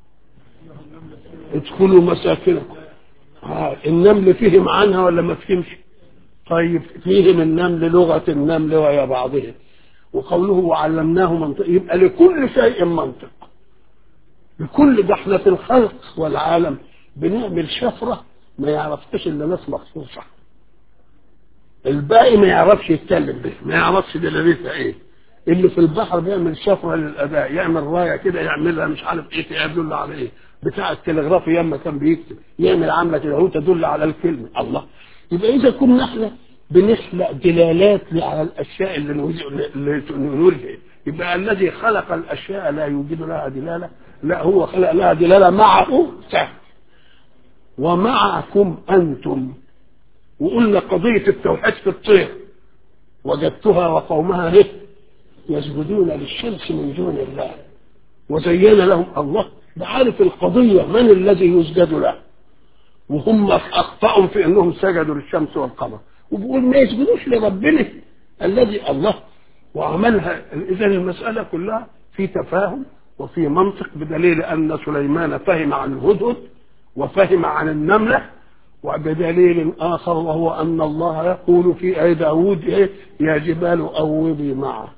ادخلوا مساكنكم آه النمل فهم عنها ولا ما فهمش طيب فهم النمل لغة النمل ويا بعضهم وقوله وعلمناه منطق يبقى لكل شيء منطق بكل ده احنا في الخلق والعالم بنعمل شفرة ما يعرفش الا ناس مخصوصة الباقي ما يعرفش يتكلم به ما يعرفش دلالتها ايه اللي في البحر بيعمل شفرة للأداء يعمل راية كده يعملها مش عارف ايه تدل على ايه بتاع التلغراف ياما كان بيكتب يعمل عاملة كده هو تدل على الكلمة الله يبقى إذا كنا احنا بنخلق دلالات على الأشياء اللي نريد يبقى الذي خلق الأشياء لا يوجد لها دلالة لا هو خلق لها دلالة معه سهل ومعكم انتم وقلنا قضيه التوحيد في الطير وجدتها وقومها هي يسجدون للشمس من دون الله وزين لهم الله ده عارف القضيه من الذي يسجد له وهم اخطاوا في انهم سجدوا للشمس والقمر وبيقول ما يسجدوش لربنا الذي الله وعملها اذا المساله كلها في تفاهم وفي منطق بدليل ان سليمان فهم عن الهدهد وفهم عن النمله وبدليل اخر وهو ان الله يقول في اي داود إيه يا جبال اوبي معه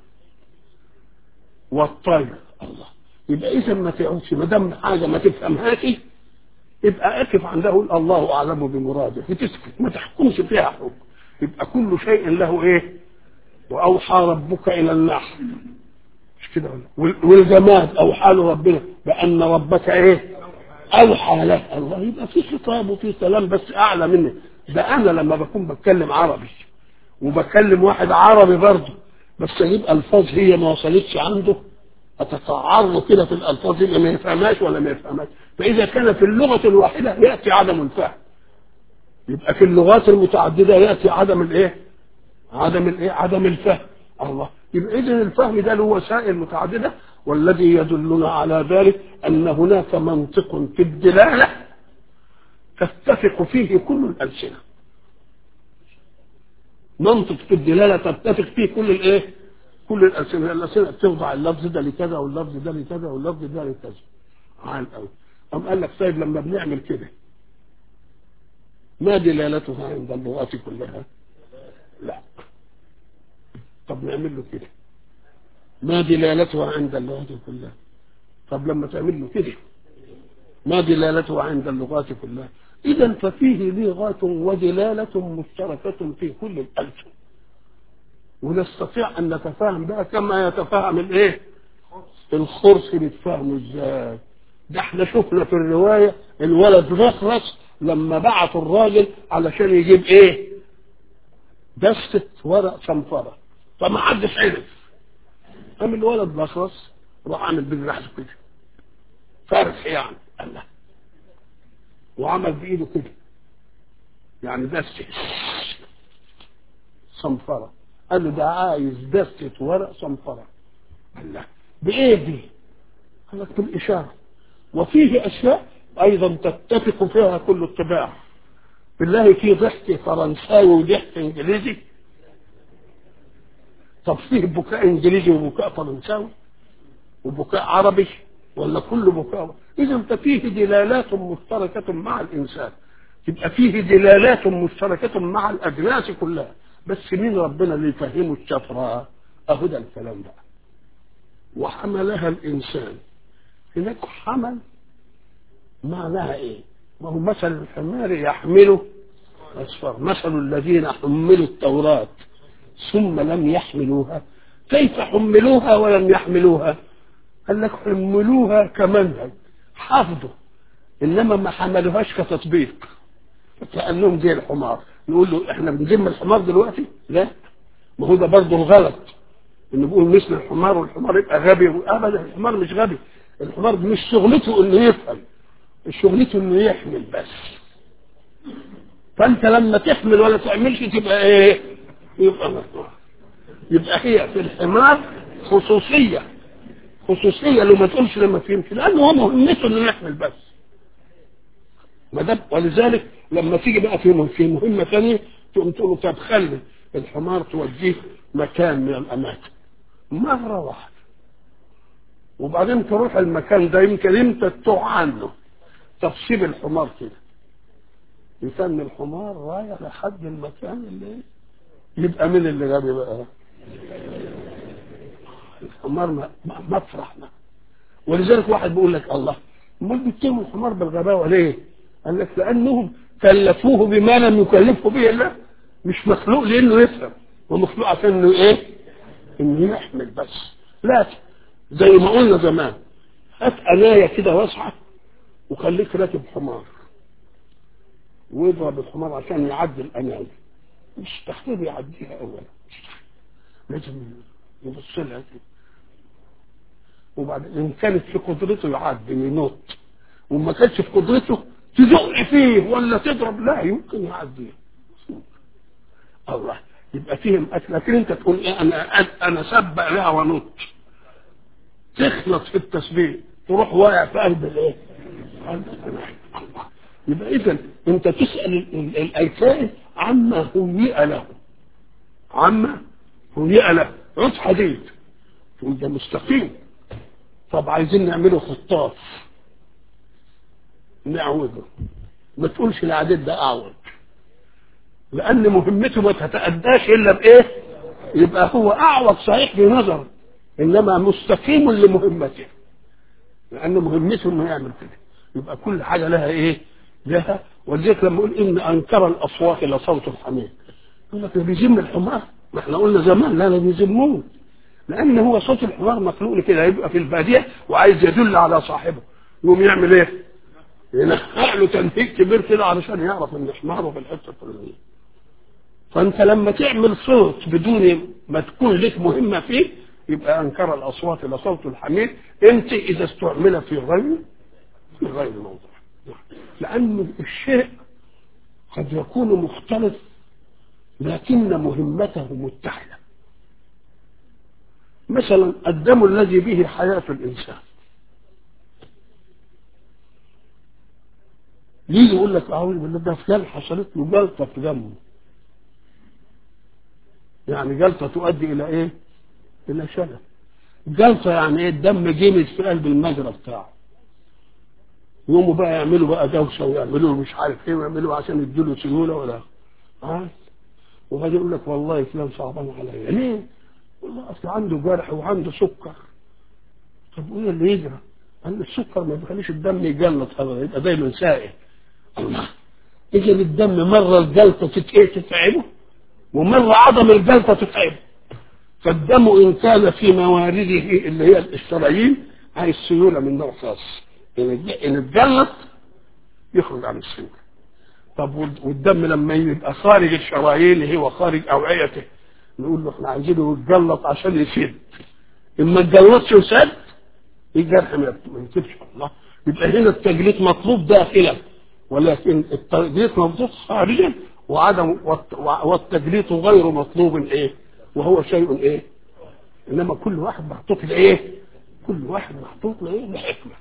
والطير الله يبقى اذا ما تقعدش ما دام حاجه ما تفهمهاش يبقى اقف عنده قول الله اعلم بمراده وتسكت ما تحكمش فيها حكم يبقى كل شيء له ايه واوحى ربك الى النحل مش كده ولا والجماد اوحى له ربنا بان ربك ايه اوحى له الله يبقى في خطاب وفي كلام بس اعلى منه ده انا لما بكون بتكلم عربي وبكلم واحد عربي برضه بس اجيب الفاظ هي ما وصلتش عنده اتقعر له كده في الالفاظ اللي ما يفهمهاش ولا ما يفهمهاش فاذا كان في اللغه الواحده ياتي عدم الفهم يبقى في اللغات المتعدده ياتي عدم الايه عدم الايه عدم الفهم الله يبقى اذا الفهم ده له وسائل متعدده والذي يدلنا على ذلك ان هناك منطق في الدلاله تتفق فيه كل الالسنه منطق في الدلاله تتفق فيه كل الايه كل الالسنه الالسنه بتوضع اللفظ ده لكذا واللفظ ده لكذا واللفظ ده لكذا عال قوي قام قال لك طيب لما بنعمل كده ما دلالتها عند اللغات كلها لا طب نعمل له كده ما دلالتها عند اللغات كلها طب لما تعمل له كده ما دلالتها عند اللغات كلها اذا ففيه لغة ودلالة مشتركة في كل الألسن ونستطيع ان نتفاهم بقى كما يتفاهم الايه الخرس بيتفاهموا ازاي ده احنا شفنا في الرواية الولد رخرس لما بعتوا الراجل علشان يجيب ايه دستة ورق صنفرة فما حدش عرف قام الولد رخرس راح عامل بالرحل كده فرح يعني الله وعمل بايده كده يعني دستة صنفرة قال له ده عايز دستة ورق صنفرة الله بايه دي؟ قال لك بالاشاره وفيه اشياء ايضا تتفق فيها كل الطباع بالله في ضحك فرنساوي وضحك انجليزي طب فيه بكاء انجليزي وبكاء فرنساوي وبكاء عربي ولا كل بكاء اذا ففيه دلالات مشتركه مع الانسان يبقى فيه دلالات مشتركه مع الاجناس كلها بس مين ربنا اللي يفهمه الشفره اهو ده الكلام ده وحملها الانسان هناك حمل معناها ايه ما هو مثل الحمار يحمله أسفر مثل الذين حملوا التوراة ثم لم يحملوها كيف حملوها ولم يحملوها قال لك حملوها كمنهج حفظوا انما ما حملوهاش كتطبيق كانهم زي الحمار نقول له احنا بنذم الحمار دلوقتي لا ما هو ده برضه الغلط ان بيقول مثل الحمار والحمار يبقى غبي ابدا الحمار مش غبي الحمار مش شغلته انه يفهم شغلته انه يحمل بس فانت لما تحمل ولا تعملش تبقى ايه يبقى مفتوح يبقى هي في الحمار خصوصية خصوصية لو ما تقولش لما فهمش لانه هو مهمته انه يحمل بس ما دام ولذلك لما تيجي بقى في في مهمة ثانية تقوم تقول طب خلي الحمار توديه مكان من الاماكن مرة واحدة وبعدين تروح المكان ده يمكن انت تتوه عنه تفصيل الحمار كده يسمي الحمار رايح لحد المكان اللي يبقى مين اللي غبي بقى الحمار مفرح ما ولذلك واحد بيقول لك الله امال بيتهموا الحمار بالغباوه ليه؟ قال لك لانهم كلفوه بما لم يكلفه به الله مش مخلوق لانه يفهم ومخلوق عشان انه ايه؟ انه يحمل بس لا زي ما قلنا زمان هات انايه كده واسعه وخليك راكب حمار واضرب الحمار عشان يعدي الانايه مش تحتاج يعديها اولا لازم يبص لها كده وبعدين ان كانت في قدرته يعدي ينط وما كانتش في قدرته تزق فيه ولا تضرب لا يمكن يعديه الله يبقى فيهم أكل لكن انت تقول ايه انا انا سبق لها ونط تخلط في التسبيح تروح واقع في قلب الايه؟ قلب السماء. الله يبقى اذا انت تسال ال- ال- الكائن عما هيئ له عما هيئ له عود حديد تقول ده مستقيم طب عايزين نعمله خطاف نعوده ما تقولش العديد ده اعوج لان مهمته ما تتأداش الا بايه يبقى هو اعوج صحيح في نظر انما مستقيم لمهمته لان مهمته انه يعمل كده يبقى كل حاجه لها ايه لها ولذلك لما يقول ان انكر الاصوات لصوت الحمير يقول لك ده بيذم الحمار ما احنا قلنا زمان لا لا بيذموه لان هو صوت الحمار مخلوق كده يبقى في الباديه وعايز يدل على صاحبه يقوم يعمل ايه؟ ينحق له تنهيج كبير كده علشان يعرف ان حماره في الحته الفلانيه فانت لما تعمل صوت بدون ما تكون لك مهمه فيه يبقى انكر الاصوات لصوت الحمير انت اذا استعمل في غير في غير موضع لان الشيء قد يكون مختلف لكن مهمته متحده مثلا الدم الذي به حياه الانسان يجي يقول لك اعوذ بالله ده فلان حصلت له جلطه في دمه يعني جلطه تؤدي الى ايه؟ الى شلل جلطه يعني ايه الدم جمد في قلب المجرى بتاعه يقوموا بقى يعملوا بقى دوشه ويعملوا له مش عارف ايه ويعملوا عشان يديله سيوله ولا اه وبعدين يقول لك والله فلان صعبان عليا ليه؟ والله اصل عنده جرح وعنده سكر طب وايه اللي يجرى؟ قال السكر ما بيخليش الدم يجلط ابدا يبقى دايما سائل الله اذا الدم مره الجلطه تت- إيه تتعبه ومره عدم الجلطه تتعبه فالدم ان كان في موارده اللي هي الشرايين عايز سيوله من نوع خاص ان الج- ان اتجلط يخرج عن السيوله طب وال- والدم لما يبقى خارج الشرايين اللي هو خارج اوعيته نقول له احنا عايزينه يتجلط عشان يسد اما اتجلطش وسد الجرح ما ما ينكبش الله يبقى هنا التجليط مطلوب داخلا ولكن التجليط مطلوب خارجا وعدم والت- والتجليط غير مطلوب ايه وهو شيء ايه انما كل واحد محطوط لايه كل واحد محطوط لايه لحكمه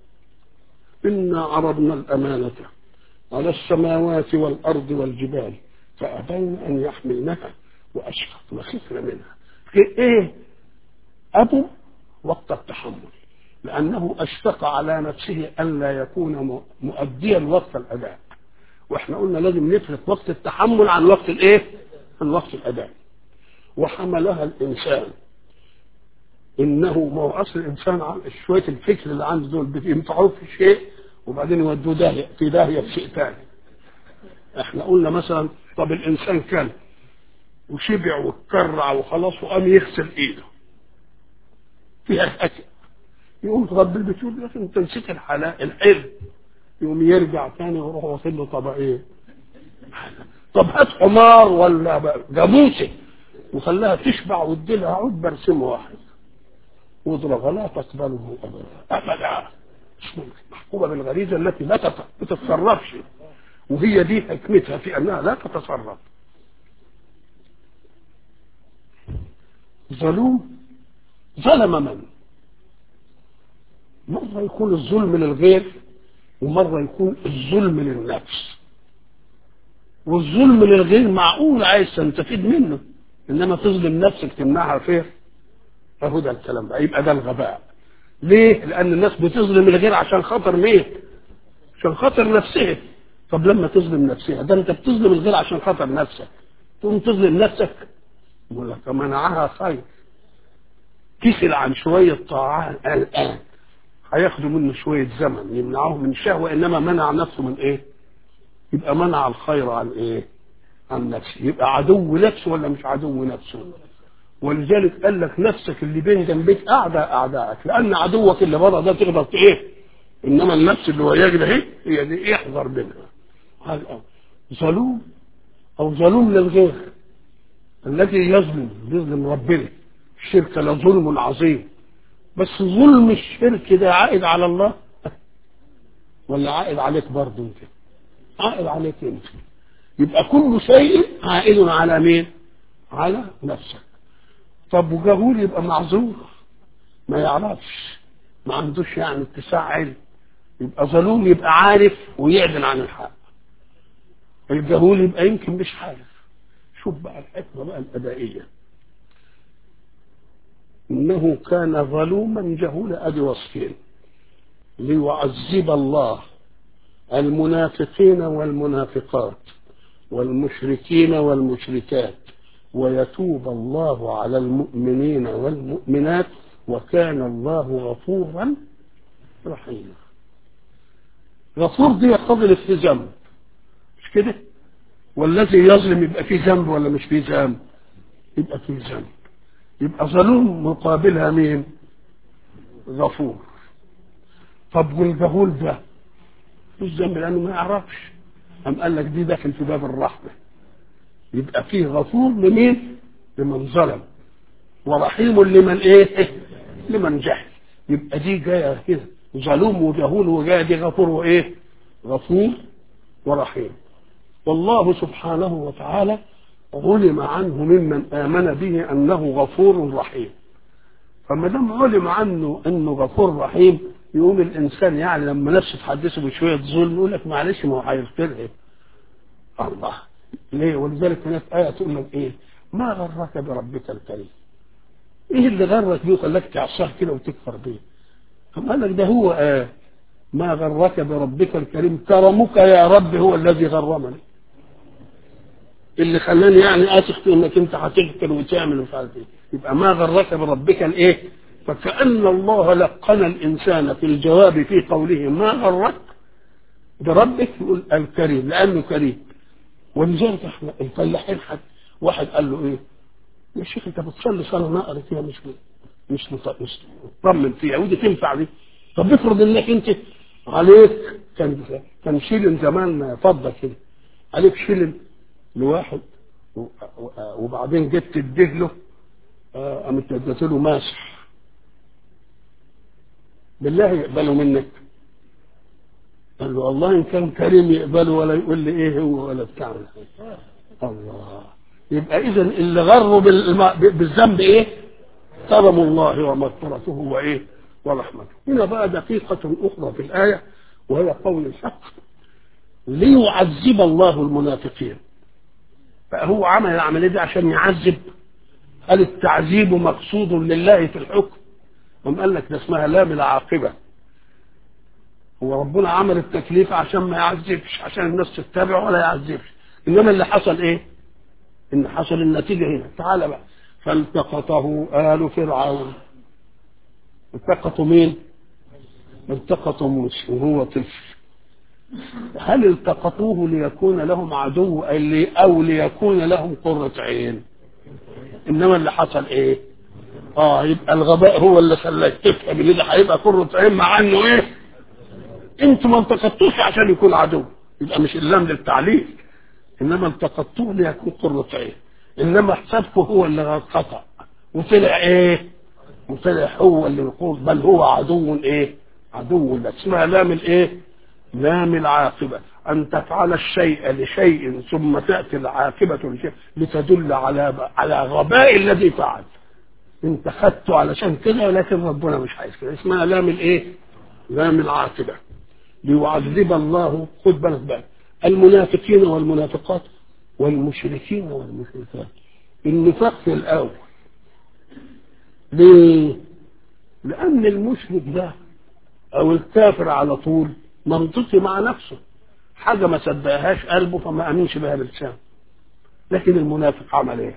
انا عرضنا الامانه على السماوات والارض والجبال فابين ان يحملنها واشفقن خفن منها في ايه ابو وقت التحمل لأنه أشفق على نفسه ألا يكون م- مؤديا وقت الأداء وإحنا قلنا لازم نفرق وقت التحمل عن وقت الإيه؟ عن وقت الأداء وحملها الإنسان إنه ما هو أصل الإنسان عن- شوية الفكر اللي عنده دول بينفعوه في شيء وبعدين يودوه داهية في داهية في شيء ثاني إحنا قلنا مثلا طب الإنسان كان وشبع واتكرع وخلاص وقام يغسل إيده فيها الأكل يقوم رب البيت يقول يا اخي انت نسيت الحلال الحر يقوم يرجع تاني ويروح واخد له طبقين طب هات حمار ولا ب- جاموسه وخلاها تشبع وادي لها عود برسم واحد واضربها لا تقبله ابدا ابدا مش ممكن. محكومه بالغريزه التي لا تت- ما تتصرفش وهي دي حكمتها في انها لا تتصرف ظلوم ظلم من مرة يكون الظلم للغير ومرة يكون الظلم للنفس والظلم للغير معقول عايز تستفيد منه انما تظلم نفسك تمنعها فين فهو ده الكلام بقى يبقى ده الغباء ليه لان الناس بتظلم الغير عشان خاطر مين عشان خاطر نفسها طب لما تظلم نفسها ده انت بتظلم الغير عشان خاطر نفسك تقوم تظلم نفسك يقول لك منعها خير كسل عن شوية طاعات الآن هياخدوا منه شوية زمن يمنعوه من شهوة إنما منع نفسه من إيه؟ يبقى منع الخير عن إيه؟ عن نفسه يبقى عدو نفسه ولا مش عدو نفسه؟ ولذلك قال لك نفسك اللي بين جنبك أعداء أعدائك لأن عدوك اللي بره ده تقدر ت- إيه؟ إنما النفس اللي وياك ده إيه؟ هي دي احذر منها هل- ظلوم أو ظلوم للغير الذي يظلم يظلم ربنا الشرك لظلم عظيم بس ظلم الشرك ده عائد على الله ولا عائد عليك برضه انت عائد عليك انت يبقى كل شيء عائد على مين على نفسك طب وجهول يبقى معذور ما يعرفش ما عندوش يعني اتساع علم يبقى ظلوم يبقى عارف ويعدل عن الحق الجهول يبقى يمكن مش عارف شوف بقى الحكمة بقى الأدائية إنه كان ظلوما جهولا أدي وصفين ليعذب الله المنافقين والمنافقات والمشركين والمشركات ويتوب الله على المؤمنين والمؤمنات وكان الله غفورا رحيما غفور دي يقتضي في ذنب مش كده والذي يظلم يبقى فيه ذنب ولا مش فيه ذنب يبقى فيه ذنب يبقى ظلوم مقابلها مين غفور طب والجهول ده مش ذنب لانه ما يعرفش أم قال لك دي داخل في باب الرحمة يبقى فيه غفور لمين لمن ظلم ورحيم لمن ايه لمن جهل يبقى دي جايه كده ظلوم وجهول وجايه دي غفور وايه غفور ورحيم والله سبحانه وتعالى علم عنه ممن آمن به أنه غفور رحيم فما دام علم عنه أنه غفور رحيم يقوم الإنسان يعني لما نفسه تحدثه بشوية ظلم يقول لك معلش ما هو هيغفرها الله ليه ولذلك هناك آية تقول لك إيه ما غرك بربك الكريم إيه اللي غرك بيه وخلاك تعصاه كده وتكفر بيه طب قال لك ده هو آه ما غرك بربك الكريم كرمك يا رب هو الذي غرمني اللي خلاني يعني اثق في انك انت هتغفر وتعمل ومش عارف ايه يبقى ما غرك بربك الايه فكأن الله لقن الانسان في الجواب في قوله ما غرك بربك يقول الكريم لانه كريم ولذلك احنا الفلاحين حد واحد قال له ايه يا شيخ انت بتصلي صلاه نقر فيها مش مش مش مطمن فيها ودي تنفع دي طب افرض انك انت عليك كان كان شيلن زمان فضه كده عليك شيلن لواحد وبعدين جيت تديه له قامت اديت له ماسح بالله يقبله منك قال له الله ان كان كريم يقبله ولا يقول لي ايه هو ولا بتاع الله يبقى اذا اللي غروا بالذنب ايه كرم الله ومغفرته وايه ورحمته هنا بقى دقيقة أخرى في الآية وهي قول الحق ليعذب الله المنافقين فهو عمل العملية دي عشان يعذب قال التعذيب مقصود لله في الحكم قام قال لك ده اسمها لام العاقبة هو ربنا عمل التكليف عشان ما يعذبش عشان الناس تتبع ولا يعذبش انما اللي حصل ايه ان حصل النتيجة هنا تعال بقى فالتقطه آل فرعون التقطوا مين التقطوا موسى وهو طفل هل التقطوه ليكون لهم عدو او ليكون لهم قرة عين انما اللي حصل ايه اه يبقى الغباء هو اللي خلاك تفهم ان ده هيبقى قرة عين مع انه ايه انتوا ما التقطوش عشان يكون عدو يبقى مش اللام للتعليل انما التقطوه ليكون قرة عين انما حسابكم هو اللي خطأ وطلع ايه وطلع هو اللي يقول بل هو عدو ايه عدو لك اسمها لام الايه لام العاقبة أن تفعل الشيء لشيء ثم تأتي العاقبة لشيء لتدل على على غباء الذي فعل انت خدته علشان كده ولكن ربنا مش عايز كده اسمها لام الايه لام العاقبة ليعذب الله خد بالك بقى المنافقين والمنافقات والمشركين والمشركات النفاق في الأول ليه؟ لأن المشرك ده أو الكافر على طول منطقي مع نفسه حاجة ما صدقهاش قلبه فما أمنش بها بلسانه لكن المنافق عمل إيه؟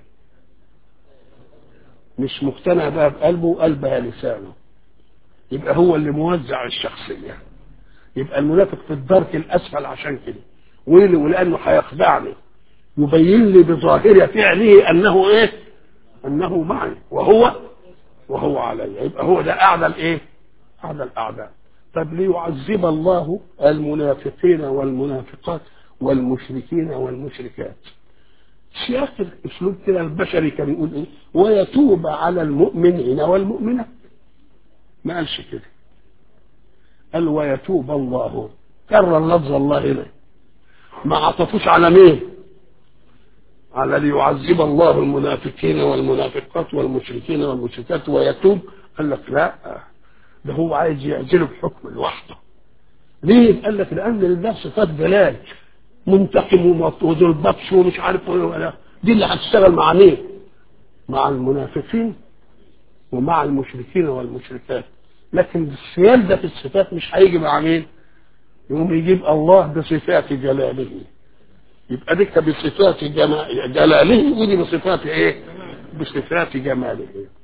مش مقتنع بها بقلبه وقلبها لسانه يبقى هو اللي موزع الشخصية يبقى المنافق في الدرك الأسفل عشان كده ويلي ولأنه هيخدعني يبين لي بظاهر فعله أنه إيه؟ أنه معي وهو وهو علي يبقى هو ده أعلى الإيه؟ أعلى الأعداء طب ليعذب الله المنافقين والمنافقات والمشركين والمشركات سياق الاسلوب كده البشري كان يقول ايه ويتوب على المؤمنين والمؤمنات ما قالش كده قال ويتوب الله كرر لفظ الله هنا ما عطفوش على مين على ليعذب الله المنافقين والمنافقات والمشركين والمشركات ويتوب قال لك لا ده هو عايز يعزله بحكم لوحده ليه قال لك لان لله صفات جلال منتقم وذو البطش ومش عارف ولا دي اللي هتشتغل مع مين مع المنافقين ومع المشركين والمشركات لكن السيال ده في الصفات مش هيجي مع مين يقوم يجيب الله بصفات جلاله يبقى ديك بصفات جلاله ودي بصفات ايه بصفات جماله